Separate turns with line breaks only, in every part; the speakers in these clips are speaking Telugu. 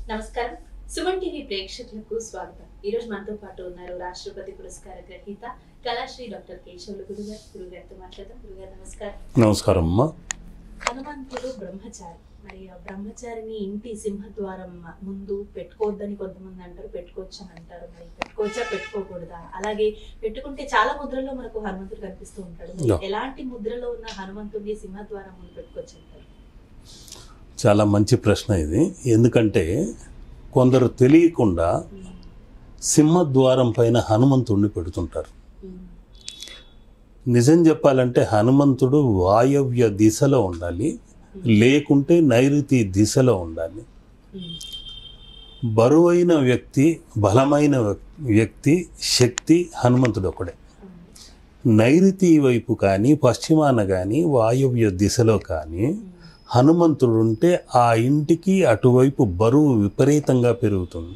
నమస్కారం సుమన్ టీవీ ప్రేక్షకులకు స్వాగతం ఈ రోజు మనతో పాటు ఉన్నారు రాష్ట్రపతి పురస్కార గ్రహీత కళాశ్రీ డాక్టర్ కేశవులు గురుగారు గురుగారితో మాట్లాడదాం గురుగారు నమస్కారం
నమస్కారం అమ్మా
హనుమంతుడు బ్రహ్మచారి మరి ఆ బ్రహ్మచారిని ఇంటి సింహద్వారం ముందు పెట్టుకోవద్దని కొంతమంది అంటారు పెట్టుకోవచ్చు అని అంటారు మరి పెట్టుకోవచ్చా పెట్టుకోకూడదా అలాగే పెట్టుకుంటే చాలా ముద్రలో మనకు హనుమంతుడు కనిపిస్తూ ఉంటాడు మరి
Yeah.
ఎలాంటి ముద్రలో ఉన్న హనుమంతుడిని సింహద్వారం ముందు పెట్టుకోవచ్చు అంటారు
చాలా మంచి ప్రశ్న ఇది ఎందుకంటే కొందరు తెలియకుండా సింహద్వారం పైన హనుమంతుడిని పెడుతుంటారు
ఉమ్,
నిజం చెప్పాలంటే హనుమంతుడు వాయవ్య దిశలో ఉండాలి లేకుంటే నైరుతి దిశలో ఉండాలి
ఉమ్,
బరువైన వ్యక్తి బలమైన వ్యక్తి శక్తి హనుమంతుడు ఒకడే
ఉమ్,
నైరుతి వైపు కానీ పశ్చిమాన కానీ వాయవ్య దిశలో కానీ
ఉమ్.
హనుమంతుడు ఉంటే ఆ ఇంటికి అటువైపు బరువు విపరీతంగా పెరుగుతుంది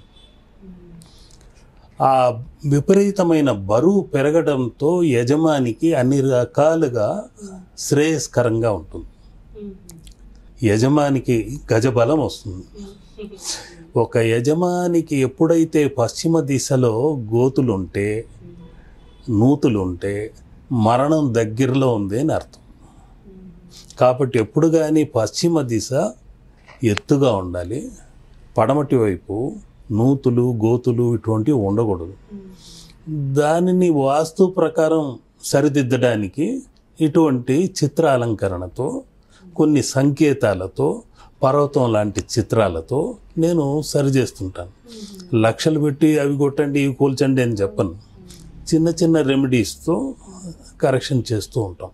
ఆ విపరీతమైన బరువు పెరగడంతో యజమానికి అన్ని రకాలుగా శ్రేయస్కరంగా ఉంటుంది యజమానికి గజబలం వస్తుంది ఒక యజమానికి ఎప్పుడైతే పశ్చిమ దిశలో గోతులుంటే నూతులుంటే మరణం దగ్గరలో ఉంది అని అర్థం కాబట్టి ఎప్పుడు కానీ పశ్చిమ దిశ ఎత్తుగా ఉండాలి పడమటి వైపు నూతులు గోతులు ఇటువంటివి ఉండకూడదు దానిని వాస్తు ప్రకారం సరిదిద్దడానికి ఇటువంటి చిత్ర అలంకరణతో కొన్ని సంకేతాలతో పర్వతం లాంటి చిత్రాలతో నేను సరిచేస్తుంటాను లక్షలు పెట్టి అవి కొట్టండి ఇవి కూల్చండి అని చెప్పను చిన్న చిన్న రెమెడీస్తో కరెక్షన్ చేస్తూ ఉంటాం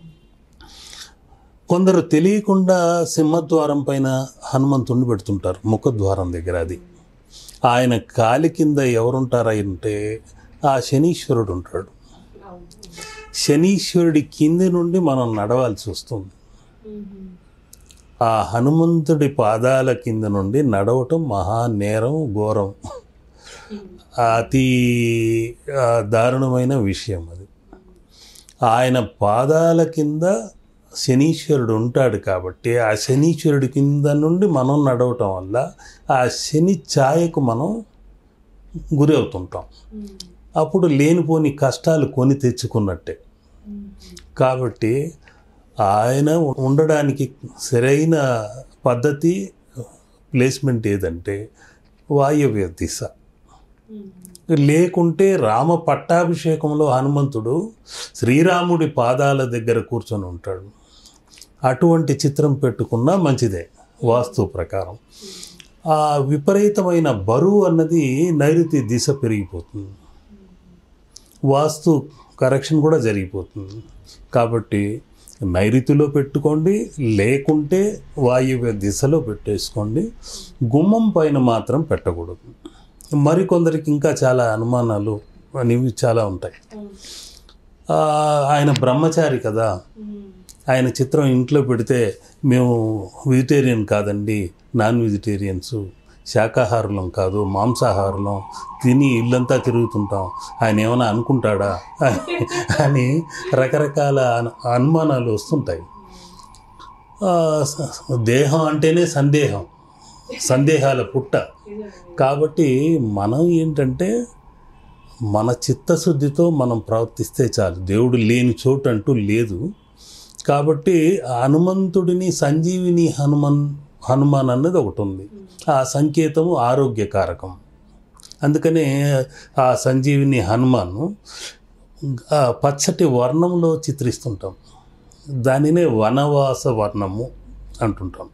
కొందరు తెలియకుండా సింహద్వారం పైన హనుమంతుడిని పెడుతుంటారు ముఖద్వారం దగ్గర అది ఆయన కాలి కింద ఎవరుంటారు అంటే ఆ శనీశ్వరుడు ఉంటాడు శనీశ్వరుడి కింది నుండి మనం నడవాల్సి వస్తుంది ఆ హనుమంతుడి పాదాల కింద నుండి నడవటం మహా నేరం ఘోరం అతి ఆ, దారుణమైన విషయం అది ఆయన పాదాల కింద శనీశ్వరుడు ఉంటాడు కాబట్టి ఆ శనీశ్వరుడి కింద నుండి మనం నడవటం వల్ల ఆ శని ఛాయకు మనం గురి అవుతుంటాం అప్పుడు లేనిపోని కష్టాలు కొని తెచ్చుకున్నట్టే కాబట్టి ఆయన ఉండడానికి సరైన పద్ధతి ప్లేస్మెంట్ ఏదంటే వాయవ్య దిశ లేకుంటే రామ పట్టాభిషేకంలో హనుమంతుడు శ్రీరాముడి పాదాల దగ్గర కూర్చొని ఉంటాడు అటువంటి చిత్రం పెట్టుకున్నా మంచిదే వాస్తు ప్రకారం ఆ విపరీతమైన బరువు అన్నది నైరుతి దిశ పెరిగిపోతుంది వాస్తు కరెక్షన్ కూడా జరిగిపోతుంది కాబట్టి నైరుతిలో పెట్టుకోండి లేకుంటే వాయువ్య దిశలో పెట్టేసుకోండి గుమ్మం పైన మాత్రం పెట్టకూడదు మరికొందరికి ఇంకా చాలా అనుమానాలు అనేవి చాలా ఉంటాయి ఆ, ఆయన బ్రహ్మచారి కదా ఆయన చిత్రం ఇంట్లో పెడితే మేము వెజిటేరియన్ కాదండి నాన్ వెజిటేరియన్స్ శాకాహారులం కాదు మాంసాహారులం తిని ఇల్లంతా తిరుగుతుంటాం ఆయన ఏమైనా అనుకుంటాడా అని- అని రకరకాల అను- అనుమానాలు వస్తుంటాయి ఆ, స- దేహం అంటేనే సందేహం సందేహాల పుట్ట కాబట్టి మనం ఏంటంటే మన చిత్తశుద్ధితో మనం ప్రవర్తిస్తే చాలు దేవుడు లేని చోటు అంటూ లేదు కాబట్టి హనుమంతుడిని సంజీవిని హనుమన్ హనుమాన్ అన్నది ఒకటి ఉంది ఆ సంకేతము ఆరోగ్యకారకం అందుకనే ఆ సంజీవిని హనుమాను ఆ పచ్చటి వర్ణంలో చిత్రిస్తుంటాం దానినే వనవాస వర్ణము అంటుంటాం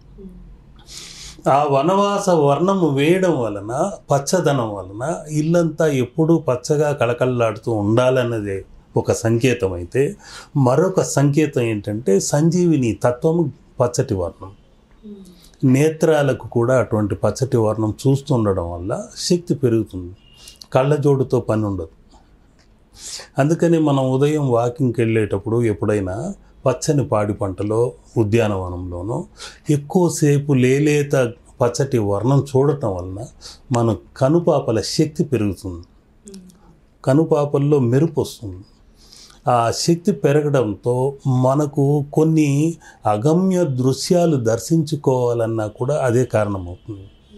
ఆ వనవాస వర్ణము వేయడం వలన పచ్చదనం వలన ఇల్లంతా ఎప్పుడూ పచ్చగా కళకళలాడుతూ ఉండాలన్నదే ఒక సంకేతం అయితే మరొక సంకేతం ఏంటంటే సంజీవిని తత్వము పచ్చటి వర్ణం నేత్రాలకు కూడా అటువంటి పచ్చటి వర్ణం చూస్తుండడం వల్ల శక్తి పెరుగుతుంది కళ్ళజోడుతో పని ఉండదు అందుకని మనం ఉదయం వాకింగ్కి వెళ్ళేటప్పుడు ఎప్పుడైనా పచ్చని పాడి పంటలో ఉద్యానవనంలోనో ఎక్కువసేపు లేలేత పచ్చటి వర్ణం చూడటం వలన మన కనుపాపల శక్తి పెరుగుతుంది కనుపాపల్లో మెరుపు వస్తుంది ఆ శక్తి పెరగడంతో మనకు కొన్ని అగమ్య దృశ్యాలు దర్శించుకోవాలన్నా కూడా అదే కారణమవుతుంది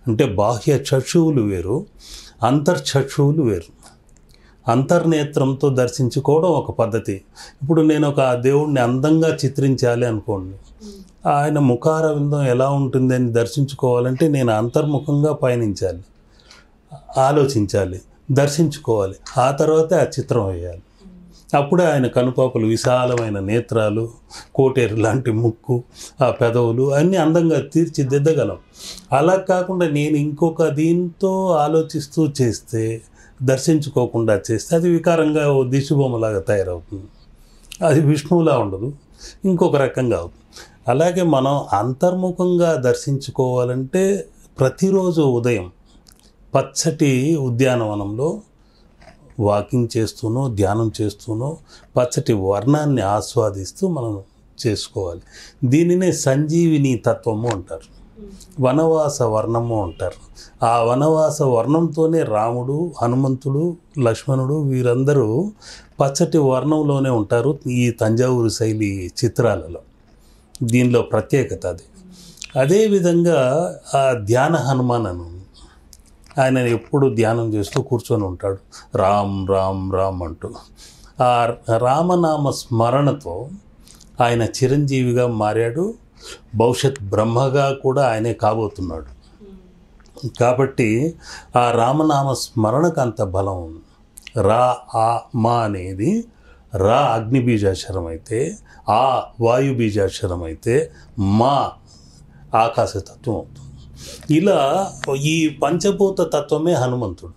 అంటే బాహ్య చక్షువులు వేరు అంతర్చక్షువులు వేరు అంతర్నేత్రంతో దర్శించుకోవడం ఒక పద్ధతి ఇప్పుడు నేను ఒక దేవుణ్ణి అందంగా చిత్రించాలి అనుకోండి ఆయన ముఖార విందం ఎలా ఉంటుంది అని దర్శించుకోవాలంటే నేను అంతర్ముఖంగా పయనించాలి ఆలోచించాలి దర్శించుకోవాలి ఆ తర్వాతే ఆ చిత్రం వేయాలి అప్పుడే ఆయన కనుపాపలు విశాలమైన నేత్రాలు కోటేరు లాంటి ముక్కు ఆ పెదవులు అన్నీ అందంగా తీర్చిదిద్దగలం అలా కాకుండా నేను ఇంకొక దీంతో ఆలోచిస్తూ చేస్తే దర్శించుకోకుండా చేస్తే అది వికారంగా ఓ దిశుబొమ్మలాగా తయారవుతుంది అది విష్ణువులా ఉండదు ఇంకొక రకంగా అవుతుంది అలాగే మనం అంతర్ముఖంగా దర్శించుకోవాలంటే ప్రతిరోజు ఉదయం పచ్చటి ఉద్యానవనంలో వాకింగ్ చేస్తూనో ధ్యానం చేస్తూనో పచ్చటి వర్ణాన్ని ఆస్వాదిస్తూ మనం చేసుకోవాలి దీనినే సంజీవిని తత్వము అంటారు వనవాస వర్ణము అంటారు ఆ వనవాస వర్ణంతోనే రాముడు హనుమంతుడు లక్ష్మణుడు వీరందరూ పచ్చటి వర్ణంలోనే ఉంటారు ఈ తంజావూరు శైలి చిత్రాలలో దీనిలో ప్రత్యేకత అది అదేవిధంగా ఆ ధ్యాన హనుమాన్ అని ఉంది. ఆయన ఎప్పుడు ధ్యానం చేస్తూ కూర్చొని ఉంటాడు రామ్ రామ్ రామ్ అంటూ ఆ రామనామ స్మరణతో ఆయన చిరంజీవిగా మారాడు భవిష్యత్ బ్రహ్మగా కూడా ఆయనే కాబోతున్నాడు కాబట్టి ఆ రామనామ స్మరణకు అంత బలం ఉంది రా ఆ మా అనేది రా అగ్ని బీజాక్షరం అయితే ఆ వాయు బీజాక్షరం అయితే మా ఆకాశతత్వం అవుతుంది ఇలా ఈ పంచభూత తత్వమే హనుమంతుడు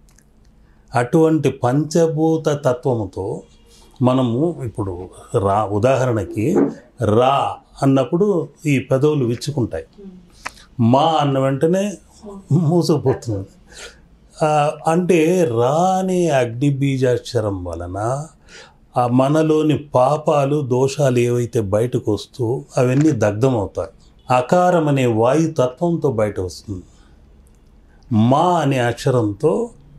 అటువంటి పంచభూత తత్వముతో మనము ఇప్పుడు రా ఉదాహరణకి రా అన్నప్పుడు ఈ పెదవులు విచ్చుకుంటాయి మా అన్న వెంటనే మూసుకుపోతుంది ఆ, అంటే రా అనే అగ్ని బీజాక్షరం వలన ఆ మనలోని పాపాలు దోషాలు ఏవైతే బయటకు వస్తూ అవన్నీ దగ్ధమవుతాయి అకారం అనే వాయు తత్వంతో బయట వస్తుంది మా అనే అక్షరంతో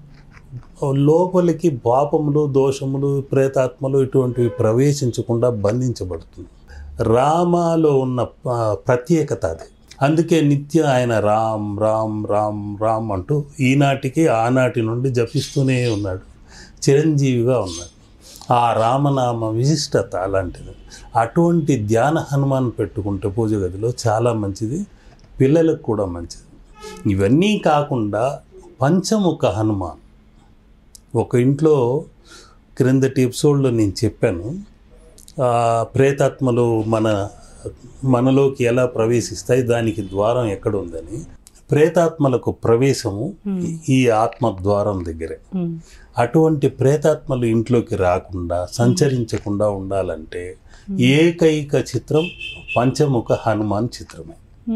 లోపలికి పాపములు దోషములు ప్రేతాత్మలు ఇటువంటివి ప్రవేశించకుండా బంధించబడుతుంది రామాలో ఉన్న ఆ, ప్రత్యేకత అది అందుకే నిత్యం ఆయన రామ్ రామ్ రామ్ రామ్ అంటూ ఈనాటికి ఆనాటి నుండి జపిస్తూనే ఉన్నాడు చిరంజీవిగా ఉన్నాడు ఆ రామనామ విశిష్టత అలాంటిది అటువంటి ధ్యాన హనుమాన్ పెట్టుకుంటే పూజ గదిలో చాలా మంచిది పిల్లలకు కూడా మంచిది ఇవన్నీ కాకుండా పంచముఖ హనుమాన్ ఒక ఇంట్లో క్రిందటి ఎపిసోడ్లో నేను చెప్పాను ఆ, ప్రేతాత్మలు మన మనలోకి ఎలా ప్రవేశిస్తాయి దానికి ద్వారం ఎక్కడ ఉందని ప్రేతాత్మలకు ప్రవేశము ఈ ఆత్మ ద్వారం దగ్గరే అటువంటి ప్రేతాత్మలు ఇంట్లోకి రాకుండా సంచరించకుండా ఉండాలంటే ఏకైక చిత్రం పంచముఖ హనుమాన్ చిత్రమే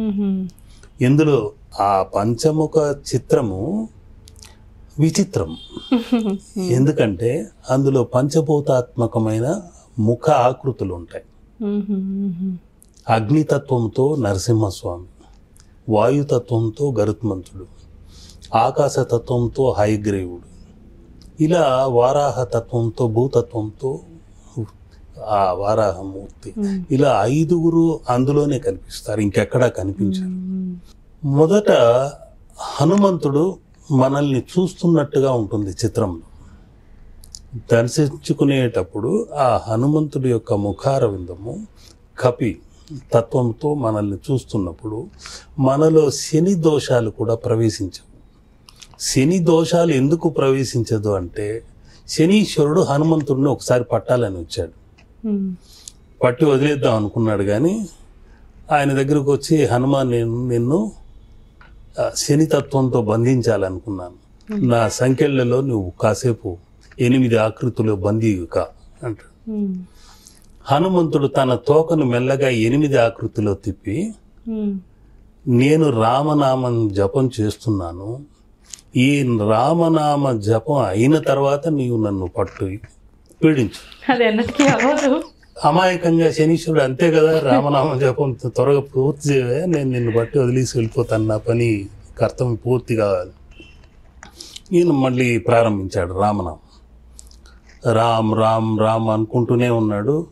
ఇందులో ఆ పంచముఖ చిత్రము విచిత్రం ఎందుకంటే అందులో పంచభూతాత్మకమైన ముఖ ఆకృతులు ఉంటాయి అగ్నితత్వంతో నరసింహస్వామి వాయుతత్వంతో గరుత్మంతుడు ఆకాశతత్వంతో హైగ్రీవుడు ఇలా వారాహ తత్వంతో భూతత్వంతో ఆ వారాహమూర్తి ఇలా ఐదుగురు అందులోనే కనిపిస్తారు ఇంకెక్కడా కనిపించారు మొదట హనుమంతుడు మనల్ని చూస్తున్నట్టుగా ఉంటుంది చిత్రంలో దర్శించుకునేటప్పుడు ఆ హనుమంతుడి యొక్క ముఖార విందము కపి తత్వంతో మనల్ని చూస్తున్నప్పుడు మనలో శని దోషాలు కూడా ప్రవేశించవు శని దోషాలు ఎందుకు ప్రవేశించదు అంటే శనీశ్వరుడు హనుమంతుడిని ఒకసారి పట్టాలని వచ్చాడు పట్టి వదిలేద్దాం అనుకున్నాడు కానీ ఆయన దగ్గరకు వచ్చి హనుమాన్ నేను నిన్ను ఆ, శని తత్వంతో బంధించాలనుకున్నాను నా సంఖ్యలలో నువ్వు కాసేపు ఎనిమిది ఆకృతులు బందీక అంటాడు హనుమంతుడు తన తోకను మెల్లగా ఎనిమిది ఆకృతిలో తిప్పి నేను రామనామం జపం చేస్తున్నాను ఈ రామనామ జపం అయిన తర్వాత నీవు నన్ను పట్టు పీడించు
అది ఎన్నటికీ అవ్వదు
అమాయకంగా శనీశ్వరుడు అంతే కదా రామనామ జపం త్వరగా పూర్తి చేయవే నేను నిన్ను బట్టి వదిలేసి వెళ్ళిపోతాను నా పని కర్తవ్యం పూర్తి కావాలి ఈయన మళ్ళీ ప్రారంభించాడు రామనామం రామ్ రామ్ రామ్ అనుకుంటూనే ఉన్నాడు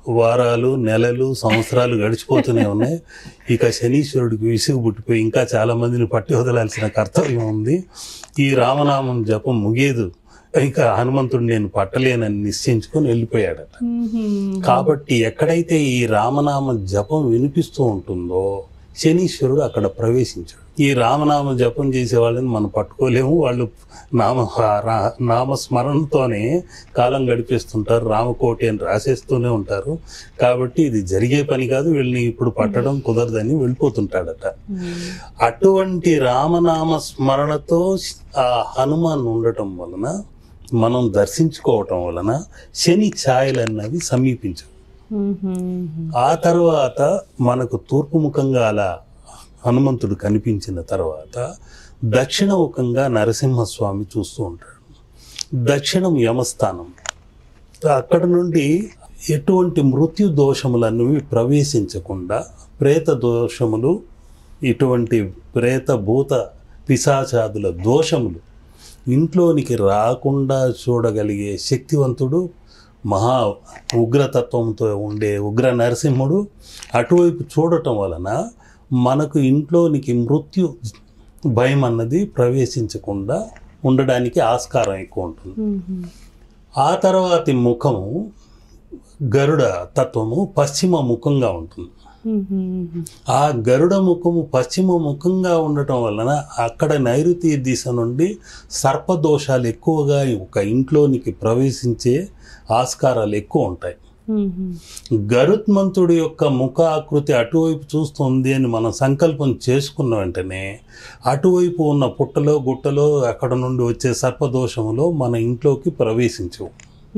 వారాలు నెలలు సంవత్సరాలు గడిచిపోతూనే ఉన్నాయి ఇక శనీశ్వరుడికి విసుగు పుట్టిపోయి ఇంకా చాలా మందిని పట్టి వదలాల్సిన కర్తవ్యం ఉంది ఈ రామనామం జపం ముగియదు ఇంకా హనుమంతుడు నేను పట్టలేనని నిశ్చయించుకొని వెళ్ళిపోయాడట కాబట్టి ఎక్కడైతే ఈ రామనామ జపం వినిపిస్తూ ఉంటుందో శనీశ్వరుడు అక్కడ ప్రవేశించాడు ఈ రామనామ జపం చేసే వాళ్ళని మనం పట్టుకోలేము వాళ్ళు నామ రా- నామస్మరణతోనే కాలం గడిపేస్తుంటారు రామకోటి అని రాసేస్తూనే ఉంటారు కాబట్టి ఇది జరిగే పని కాదు వీళ్ళని ఇప్పుడు పట్టడం కుదరదని వెళ్ళిపోతుంటాడట అటువంటి రామనామ స్మరణతో ఆ హనుమాన్ ఉండటం వలన మనం దర్శించుకోవటం వలన శని ఛాయలు అన్నవి సమీపించవు ఆ తర్వాత మనకు తూర్పు ముఖంగా అలా హనుమంతుడు కనిపించిన తర్వాత దక్షిణముఖంగా నరసింహస్వామి చూస్తూ ఉంటాడు దక్షిణం యమస్థానం అక్కడ నుండి ఎటువంటి మృత్యు దోషములన్నవి ప్రవేశించకుండా ప్రేత దోషములు ఇటువంటి ప్రేత భూత పిశాచాదుల దోషములు ఇంట్లోనికి రాకుండా చూడగలిగే శక్తివంతుడు మహా ఉగ్రతత్వంతో ఉండే ఉగ్ర నరసింహుడు అటువైపు చూడటం వలన మనకు ఇంట్లోనికి మృత్యు భయం అన్నది ప్రవేశించకుండా ఉండడానికి ఆస్కారం ఎక్కువ ఉంటుంది ఆ తర్వాతి ముఖము గరుడ తత్వము పశ్చిమ ముఖంగా ఉంటుంది ఆ గరుడ ముఖము పశ్చిమ ముఖంగా ఉండటం వలన అక్కడ నైరుతి దిశ నుండి సర్పదోషాలు ఎక్కువగా ఒక ఇంట్లోనికి ప్రవేశించే ఆస్కారాలు ఎక్కువ ఉంటాయి గరుత్మంతుడి యొక్క ముఖ ఆకృతి అటువైపు చూస్తుంది అని మనం సంకల్పం చేసుకున్న వెంటనే అటువైపు ఉన్న పుట్టలో గుట్టలో అక్కడ నుండి వచ్చే సర్పదోషములో మన ఇంట్లోకి ప్రవేశించవు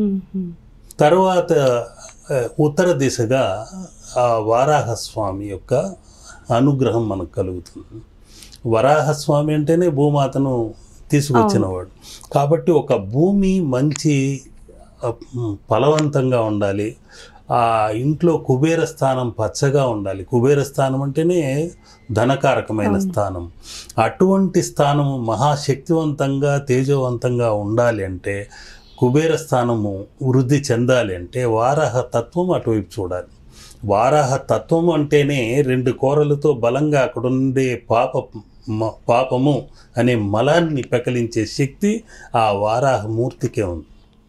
తర్వాత ఆ, ఉత్తర దిశగా ఆ వారాహస్వామి యొక్క అనుగ్రహం మనకు కలుగుతుంది వరాహస్వామి అంటేనే భూమాతను తీసుకొచ్చినవాడు కాబట్టి ఒక భూమి మంచి ఆ, మ్, ఫలవంతంగా ఉండాలి ఆ ఇంట్లో కుబేర స్థానం పచ్చగా ఉండాలి కుబేర స్థానం అంటేనే ధనకారకమైన స్థానం అటువంటి స్థానము మహాశక్తివంతంగా తేజవంతంగా ఉండాలి అంటే కుబేర స్థానము వృద్ధి చెందాలి అంటే వారాహ తత్వం అటువైపు చూడాలి వారాహ తత్వం అంటేనే రెండు కోరలతో బలంగా అక్కడ ఉండే పాప మ- పాపము అనే మలాన్ని పెకలించే శక్తి ఆ వారాహ మూర్తికే ఉంది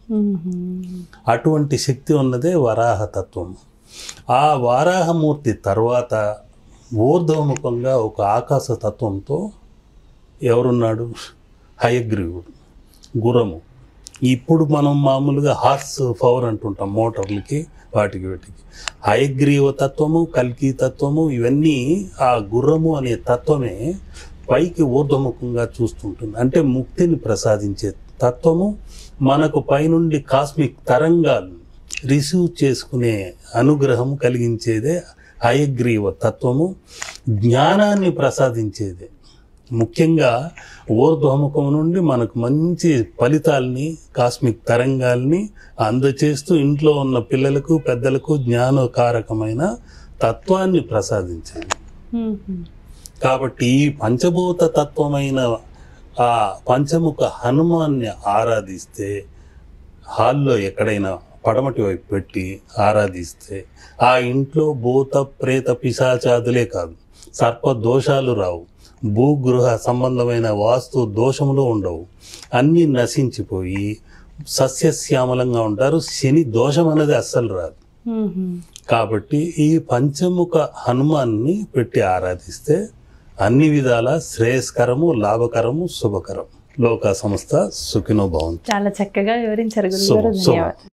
అటువంటి శక్తి ఉన్నదే వరాహ తత్వం ఆ వారాహమూర్తి తర్వాత ఊర్ధ్వముఖంగా ఒక ఆకాశ తత్వంతో ఎవరున్నాడు హయగ్రీవుడు గుర్రము ఇప్పుడు మనం మామూలుగా హార్స్ పవర్ అంటుంటాం మోటార్లకి వాటికి వీటికి హయగ్రీవ తత్వము కల్కి తత్వము ఇవన్నీ ఆ గుర్రము అనే తత్వమే పైకి ఊర్ధ్వముఖంగా చూస్తుంటుంది అంటే ముక్తిని ప్రసాదించే తత్వము మనకు పైనుండి కాస్మిక్ తరంగాలు రిసీవ్ చేసుకునే అనుగ్రహం కలిగించేదే హయగ్రీవ తత్వము జ్ఞానాన్ని ప్రసాదించేదే ముఖ్యంగా ఊర్ధ్వముఖం నుండి మనకు మంచి ఫలితాల్ని కాస్మిక్ తరంగాల్ని అందచేస్తూ ఇంట్లో ఉన్న పిల్లలకు పెద్దలకు జ్ఞానకారకమైన తత్వాన్ని ప్రసాదించేది కాబట్టి ఈ పంచభూత తత్వమైన ఆ పంచముఖ హనుమాన్ని ఆరాధిస్తే హాల్లో ఎక్కడైనా పడమటి వైపు పెట్టి ఆరాధిస్తే ఆ ఇంట్లో భూత ప్రేత పిశాచాదులే కాదు సర్ప దోషాలు రావు భూగృహ సంబంధమైన వాస్తు దోషములు ఉండవు అన్నీ నశించిపోయి సస్యశ్యామలంగా ఉంటారు శని దోషం అనేది అస్సలు రాదు కాబట్టి ఈ పంచముఖ హనుమాన్ని పెట్టి ఆరాధిస్తే అన్ని విధాల శ్రేయస్కరము లాభకరము శుభకరం లోక సంస్థ సుఖినో భవంతు
చాలా చక్కగా వివరించారు
శుభం
గురుగారు
శుభం
ధన్యవాదాలు